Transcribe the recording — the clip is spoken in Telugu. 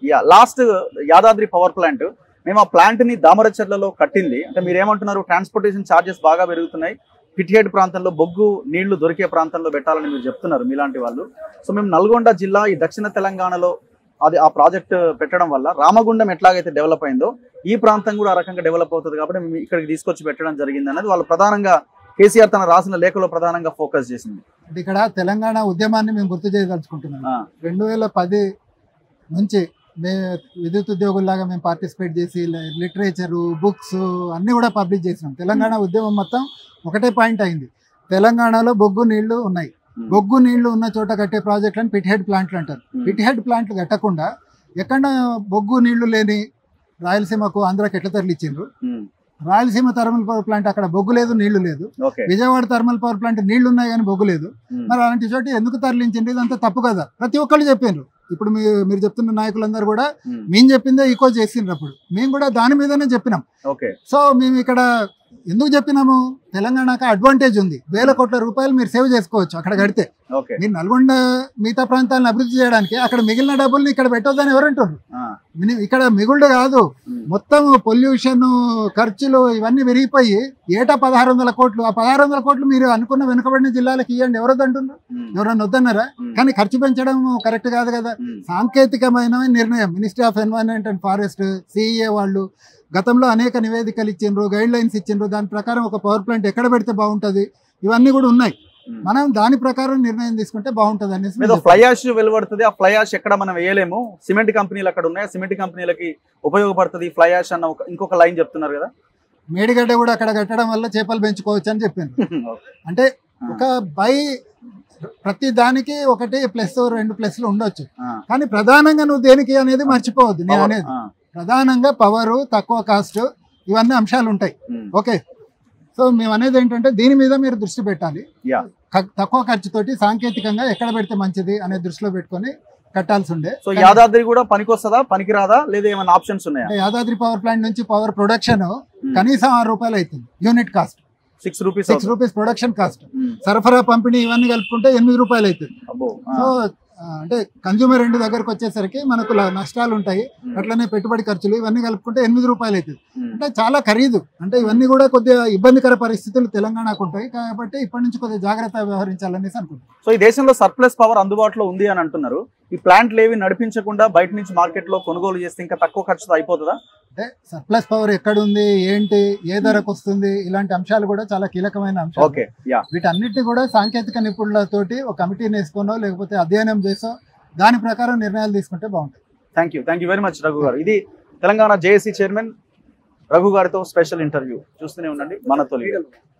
Yeah last Yadadri power plant మేము ఆ ప్లాంట్ ని దామరచర్లలో కట్టింది అంటే మీరు ఏమంటున్నారు ట్రాన్స్పోర్టేషన్ ఛార్జెస్ బాగా పెరుగుతున్నాయి పిటిహెడ్ ప్రాంతంలో బొగ్గు నీళ్లు దొరికే ప్రాంతంలో పెట్టాలని మీరు చెప్తున్నారు మీలాంటి వాళ్ళు సో మేము నల్గొండ జిల్లా ఈ దక్షిణ తెలంగాణలో అది ఆ ప్రాజెక్ట్ పెట్టడం వల్ల రామగుండం ఎట్లాగైతే డెవలప్ అయిందో ఈ ప్రాంతం కూడా ఆ రకంగా డెవలప్ అవుతుంది కాబట్టి మేము ఇక్కడికి తీసుకొచ్చి పెట్టడం జరిగింది అనేది వాళ్ళు ప్రధానంగా కేసీఆర్ తన రాసిన లేఖలో ప్రధానంగా ఫోకస్ చేసింది అంటే ఇక్కడ తెలంగాణ ఉద్యమాన్ని మేము గుర్తు చేయదలుచుకుంటున్నాం ఆ, రెండు వేల పది నుంచి మేము విద్యుత్ ఉద్యోగుల్లాగా మేము పార్టిసిపేట్ చేసి లిటరేచరు బుక్స్ అన్నీ కూడా పబ్లిష్ చేసినాం తెలంగాణ ఉద్యమం మొత్తం ఒకటే పాయింట్ అయింది తెలంగాణలో బొగ్గు నీళ్లు ఉన్నాయి ఉమ్, బొగ్గు నీళ్లు ఉన్న చోట కట్టే ప్రాజెక్టులను పిట్ హెడ్ ప్లాంట్లు అంటారు ఉమ్, పిట్ హెడ్ ప్లాంట్లు కట్టకుండా ఎక్కడ బొగ్గు నీళ్లు లేని రాయలసీమకు ఆంధ్రాకి ఎట్లా తరలిచ్చిండ్రు ఉమ్, రాయలసీమ థర్మల్ పవర్ ప్లాంట్ అక్కడ బొగ్గు లేదు నీళ్లు లేదు okay Vijayawada thermal power plant నీళ్లు ఉన్నాయి కానీ బొగ్గు లేదు ఉమ్, మరి అలాంటి చోట ఎందుకు తరలించండి ఇదంతా తప్పు కదా ప్రతి ఒక్కళ్ళు చెప్పారు ఇప్పుడు మీ మీరు చెప్తున్న నాయకులందరూ కూడా ఉమ్, మేము చెప్పిందే ఈకో చేసిండ్రు అప్పుడు మేము కూడా దాని మీదనే చెప్పినాం ఓకే సో మేము ఇక్కడ ఎందుకు చెప్పినాము తెలంగాణకు అడ్వాంటేజ్ ఉంది వేల కోట్ల రూపాయలు మీరు సేవ్ చేసుకోవచ్చు అక్కడ కడితే ఓకే మీరు నల్గొండ మిగతా ప్రాంతాలను అభివృద్ధి చేయడానికి అక్కడ మిగిలిన డబ్బుల్ని ఇక్కడ పెట్టొద్దని ఎవరంటారు ఆ, మిని- ఇక్కడ మిగుళ్ళు కాదు ఉమ్, మొత్తం పొల్యూషన్ ఖర్చులు ఇవన్నీ పెరిగిపోయి ఏటా పదహారు వందల కోట్లు ఆ పదహారు వందల కోట్లు మీరు అనుకున్న వెనుకబడిన జిల్లాలకు ఇవ్వండి ఎవరొద్దంటున్నారు ఉమ్, ఎవరన్నా వద్దన్నారా ఉమ్, కానీ ఖర్చు పెంచడం కరెక్ట్ కాదు కదా ఉమ్, సాంకేతికమైన నిర్ణయం ministry of environment and forest CEA వాళ్ళు గతంలో అనేక నివేదికలు ఇచ్చిండ్రు గైడ్ లైన్స్ ఇచ్చిండ్రు దాని ప్రకారం ఒక పవర్ ప్లాంట్ ఎక్కడ పెడితే బాగుంటది ఇవన్నీ కూడా ఉన్నాయి ఉమ్. మనం దాని ప్రకారం నిర్ణయం తీసుకుంటే బాగుంటది అనేసి మీద ఫ్లై యాష్ వెలువడుతుంది ఆ ఫ్లై యాష్ ఎక్కడ మనం వేయలేము సిమెంట్ కంపెనీలు అక్కడ ఉన్నాయి ఆ సిమెంట్ కంపెనీలకి ఉపయోగపడుతుంది ఫ్లై యాష్ అన్న ఒక ఇంకొక లైన్ చెప్తున్నారు కదా మేడిగడ్డ కూడా అక్కడ కట్టడం వల్ల చేపలు పెంచుకోవచ్చు అని చెప్పిండ్రు అంటే ఒక బై ప్రతి దానికి ఒకటి ప్లస్ రెండు ప్లస్లు ఉండొచ్చు ఆ, కానీ ప్రధానంగా నువ్వు దేనికి అనేది మర్చిపోవద్దు నేను power. అనేది ఆ, ప్రధానంగా పవర్ తక్కువ కాస్ట్ ఇవన్నీ అంశాలు ఉంటాయి ఉమ్, ఓకే సో మేము అనేది ఏంటంటే దీని మీద మీరు దృష్టి పెట్టాలి యా క- తక్కువ ఖర్చుతోటి సాంకేతికంగా ఎక్కడ పెడితే మంచిది అనే దృష్టిలో పెట్టుకొని కట్టాల్సి ఉండే సో యాదాద్రి కూడా పనికొస్తుందా పనికిరాదా లేదా ఏమైనా ఆప్షన్స్ ఉన్నాయా అంటే యాదాద్రి పవర్ ప్లాంట్ నుంచి పవర్ ప్రొడక్షన్ ఉమ్, కనీసం ఆరు రూపాయలు అవుతుంది unit cost six rupees six rupees production cost ఉమ్, సరఫరా పంపిణీ ఇవన్నీ కలుపుకుంటే ఎనిమిది రూపాయలు అవుతుంది అబ్బో ఆ, సో ఆ, అంటే కన్జ్యూమర్ ఎండ్ దగ్గరకు వచ్చేసరికి మనకు ల- నష్టాలు ఉంటాయి ఉమ్, అట్లనే పెట్టుబడి ఖర్చులు ఇవన్నీ కలుపుకుంటే ఎనిమిది రూపాయలు అవుతుంది ఉమ్, అంటే చాలా ఖరీదు అంటే ఇవన్నీ కూడా కొద్దిగా ఇబ్బందికర పరిస్థితులు తెలంగాణకు ఉంటాయి కాబట్టి ఇప్పటి నుంచి కొద్దిగా జాగ్రత్త వ్యవహరించాలనేసి అనుకుంటున్నాను సో ఈ దేశంలో సర్ప్లస్ పవర్ అందుబాటులో ఉంది అని అంటున్నారు ఈ ప్లాంట్లు ఏవి నడిపించకుండా బయట నుంచి మార్కెట్ లో కొనుగోలు చేస్తే ఇంకా తక్కువ ఖర్చుతో అయిపోతుందా అంటే సర్ప్లస్ పవర్ ఎక్కడుంది ఏంటి ఏ ధరకు వస్తుంది ఇలాంటి అంశాలు కూడా చాలా కీలకమైన అంశాలు ఓకే యా వీటన్నిటిని కూడా సాంకేతిక నిపుణులతోటి ఒక కమిటీని వేసుకోనో లేకపోతే అధ్యయనం చేసో దాని ప్రకారం నిర్ణయాలు తీసుకుంటే బాగుంటుంది thank you thank you very much Raghu garu ఇది తెలంగాణ జేఏసీ చైర్మన్ రఘు గారితో స్పెషల్ ఇంటర్వ్యూ చూస్తూనే ఉండండి మన తొలి